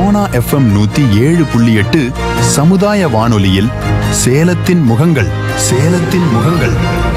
Sona FM நூத்தி ஏழு புள்ளி எட்டு சமுதாய வானொலியில் சேலத்தின் முகங்கள் சேலத்தின் முகங்கள்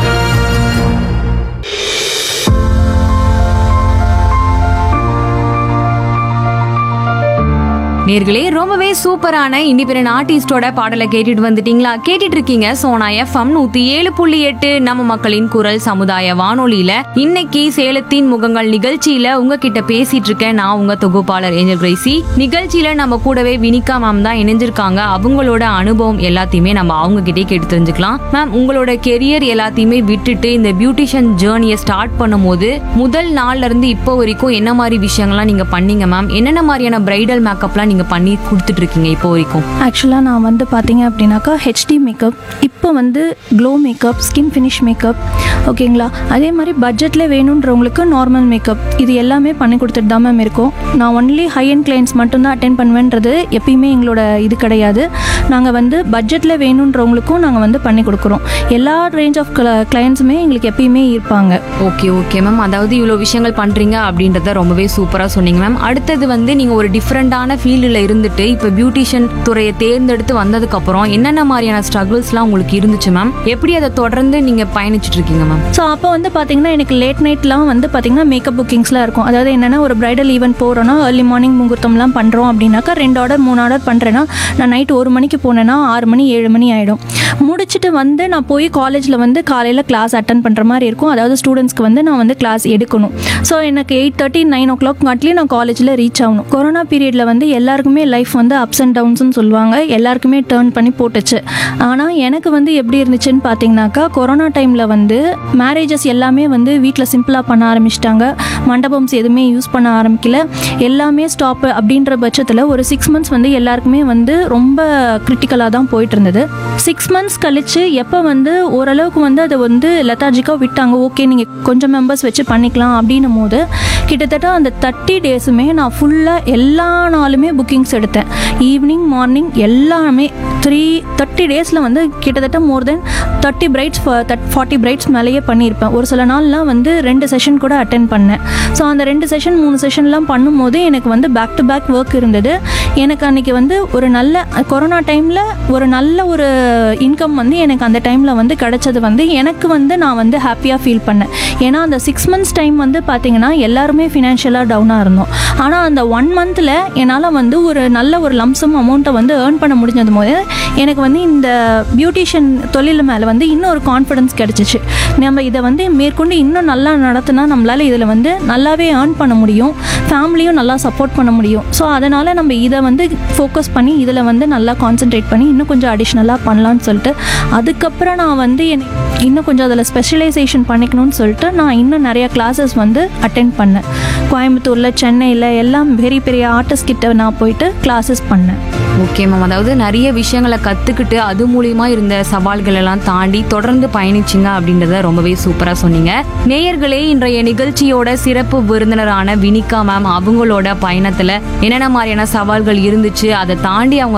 நேர்களே ரொம்பவே சூப்பரான இண்டிபெண்டன்ட் ஆர்டிஸ்டோட பாடலை கேட்டுட்டு வந்துட்டீங்களா கேட்டுட்டு இருக்கீங்க சோனா எஃப்எம் நூத்தி ஏழு புள்ளி எட்டு நம்ம மக்களின் குரல் சமுதாய வானொலியில இன்னைக்கு சேலத்தின் முகங்கள் நிகழ்ச்சியில உங்ககிட்ட பேசிட்டு இருக்கேன் நான் உங்க தொகுப்பாளர் ஏஞ்சல் கிரேசி நிகழ்ச்சியில நம்ம கூடவே வினிகா மேம் தான் இணைஞ்சிருக்காங்க அவங்களோட அனுபவம் எல்லாத்தையுமே நம்ம அவங்க கிட்டே கேட்டு தெரிஞ்சுக்கலாம் மேம் உங்களோட கெரியர் எல்லாத்தையுமே விட்டுட்டு இந்த பியூட்டிஷியன் ஜேர்னியை ஸ்டார்ட் பண்ணும்போது முதல் நாள்ல இருந்து இப்போ வரைக்கும் என்ன மாதிரி விஷயங்கள்லாம் நீங்க பண்ணீங்க மேம் என்னென்ன மாதிரியான பிரைடல் மேக்கப்லாம் நீங்க பண்ணி கொடுத்துட்டு இருக்கீங்க இப்போ வரைக்கும் ஆக்சுவலாக நான் வந்து பார்த்தீங்க அப்படின்னாக்கா ஹெச்டி மேக்கப் இப்போ வந்து glow makeup skin finish makeup ஓகேங்களா அதே மாதிரி பட்ஜெட்டில் வேணுன்றவங்களுக்கு நார்மல் மேக்கப் இது எல்லாமே பண்ணி கொடுத்துட்டு தான் மேம் இருக்கோம் நான் ஒன்லி ஹை அண்ட் கிளைண்ட்ஸ் மட்டும்தான் அட்டென்ட் பண்ணுவேன்றது எப்பயுமே எங்களோட இது கிடையாது நாங்கள் வந்து பட்ஜெட்டில் வேணுன்றவங்களுக்கும் நாங்கள் வந்து பண்ணி கொடுக்குறோம் எல்லா ரேஞ்ச் ஆஃப் கிளைண்ட்ஸுமே எங்களுக்கு எப்பயுமே இருப்பாங்க ஓகே ஓகே மேம் அதாவது இவ்வளோ விஷயங்கள் பண்றீங்க அப்படின்றத ரொம்பவே சூப்பரா சொன்னீங்க மேம் அடுத்தது வந்து நீங்க ஒரு டிஃப்ரெண்டான ஃபீல்டில் இருந்துட்டு இப்போ பியூட்டிஷியன் துறையை தேர்ந்தெடுத்து வந்ததுக்கு அப்புறம் என்னென்ன மாதிரியான ஸ்ட்ரகிள்ஸ்லாம் உங்களுக்கு இருந்துச்சு மேம் எப்படி அதை தொடர்ந்து நீங்க பயணிச்சுட்டு இருக்கீங்க மேம் ஸோ அப்போ வந்து பார்த்தீங்கன்னா எனக்கு லேட் நைட்லாம் வந்து பார்த்தீங்கன்னா மேக்கப் புக்கிங்ஸ்லாம் இருக்கும் அதாவது என்னென்னா ஒரு பிரைடல் ஈவெண்ட் போகிறோன்னா ஏர்லி மார்னிங் முகூர்த்தம்லாம் பண்ணுறோம் அப்படின்னாக்கா ரெண்டு ஆர்டர் மூணு ஆர்டர் பண்ணுறேன்னா நான் நைட் ஒரு மணிக்கு போனேன்னா ஆறு மணி ஏழு மணி ஆகிடும் முடிச்சுட்டு வந்து நான் போய் காலேஜில் வந்து காலையில் கிளாஸ் அட்டன் பண்ணுற மாதிரி இருக்கும் அதாவது ஸ்டூடெண்ட்ஸ்க்கு வந்து நான் வந்து கிளாஸ் எடுக்கணும் ஸோ எனக்கு eight thirty nine o'clock காட்டிலையும் நான் காலேஜில் ரீச் ஆகணும் கொரோனா பீரியடில் வந்து எல்லாருக்குமே லைஃப் வந்து அப்ஸ் அண்ட் டவுன்ஸ்னு சொல்லுவாங்க எல்லாருக்குமே டேர்ன் பண்ணி போட்டுச்சு ஆனால் எனக்கு வந்து எப்படி இருந்துச்சுன்னு பார்த்தீங்கன்னாக்கா கொரோனா டைமில் வந்து மேரேஜஸ் எல்லாமே வந்து வீட்டில் சிம்பிளாக பண்ண ஆரம்பிச்சிட்டாங்க மண்டபம்ஸ் எதுவுமே யூஸ் பண்ண ஆரம்பிக்கல எல்லாமே ஸ்டாப் அப்படின்ற பட்சத்தில் ஒரு சிக்ஸ் மந்த்ஸ் வந்து எல்லாருக்குமே வந்து ரொம்ப கிரிட்டிக்கலாக தான் போயிட்டு இருந்தது சிக்ஸ் மந்த்ஸ் கழிச்சு எப்போ வந்து ஓரளவுக்கு வந்து அதை வந்து லெத்தாஜிக்காக விட்டாங்க ஓகே நீங்கள் கொஞ்சம் மெம்பர்ஸ் வச்சு பண்ணிக்கலாம் அப்படின்னும் போது கிட்டத்தட்ட அந்த தேர்ட்டி டேஸுமே நான் ஃபுல்லாக எல்லா நாளுமே புக்கிங்ஸ் எடுத்தேன் ஈவினிங் மார்னிங் எல்லாமே த்ரீ தேர்ட்டி டேஸில் வந்து கிட்டத்தட்ட more than thirty brides forty brides மேலேயே பண்ணியிருப்பேன் ஒரு சில நாள்லாம் வந்து ரெண்டு செஷன் கூட அட்டென்ட் பண்ணேன் ஸோ அந்த ரெண்டு செஷன் மூணு செஷன்லாம் பண்ணும்போது எனக்கு வந்து பேக் டு பேக் ஒர்க் இருந்தது எனக்கு அன்றைக்கி வந்து ஒரு நல்ல கொரோனா டைமில் ஒரு நல்ல ஒரு இன்கம் வந்து எனக்கு அந்த டைமில் வந்து கிடைச்சது வந்து எனக்கு வந்து நான் வந்து ஹாப்பியாக ஃபீல் பண்ணேன் ஏன்னா அந்த சிக்ஸ் மந்த்ஸ் டைம் வந்து பார்த்தீங்கன்னா எல்லாருமே ஃபினான்ஷியலாக டவுனாக இருந்தோம் ஆனால் அந்த ஒன் மந்தில் என்னால் வந்து ஒரு நல்ல ஒரு லம்சம் அமௌண்ட்டை வந்து ஏர்ன் பண்ண முடிஞ்சது போது எனக்கு வந்து இந்த பியூட்டிஷியன் தொழில் மேலே வந்து இன்னும் ஒரு கான்ஃபிடன்ஸ் கிடச்சிச்சு நம்ம இதை வந்து மேற்கொண்டு இன்னும் நல்லா நடத்தினா நம்மளால் இதில் வந்து நல்லாவே ஏர்ன் பண்ண முடியும் ஃபேமிலியும் நல்லா சப்போர்ட் பண்ண முடியும் ஸோ அதனால் நம்ம இதை வந்து ஃபோக்கஸ் பண்ணி இதில் வந்து நல்லா கான்சென்ட்ரேட் பண்ணி இன்னும் கொஞ்சம் அடிஷ்னலாக பண்ணலான்னு சொல்லிட்டு அதுக்கப்புறம் நான் வந்து என் இன்னும் கொஞ்சம் அதில் ஸ்பெஷலைசேஷன் பண்ணிக்கணும்னு சொல்லிட்டு நான் இன்னும் நிறைய கிளாஸஸ் வந்து அட்டென்ட் பண்ணேன் கோயம்புத்தூரில் சென்னையில் எல்லாம் பெரிய பெரிய ஆர்டிஸ்ட் கிட்ட நான் போயிட்டு கிளாஸஸ் பண்ணேன் ஓகே மேம் அதாவது நிறைய விஷயங்களை கத்துக்கிட்டு அது மூலியமா இருந்த சவால்கள் எல்லாம் தாண்டி தொடர்ந்து பயணிச்சிங்க அப்படின்றத ரொம்பவே சூப்பரா சொன்னீங்க நேயர்களே இன்றைய நிகழ்ச்சியோட சிறப்பு விருந்தினரான வினிகா மேம் அவங்களோட பயணத்துல என்னென்ன மாதிரியான சவால்கள் இருந்துச்சு அதை தாண்டி அவங்க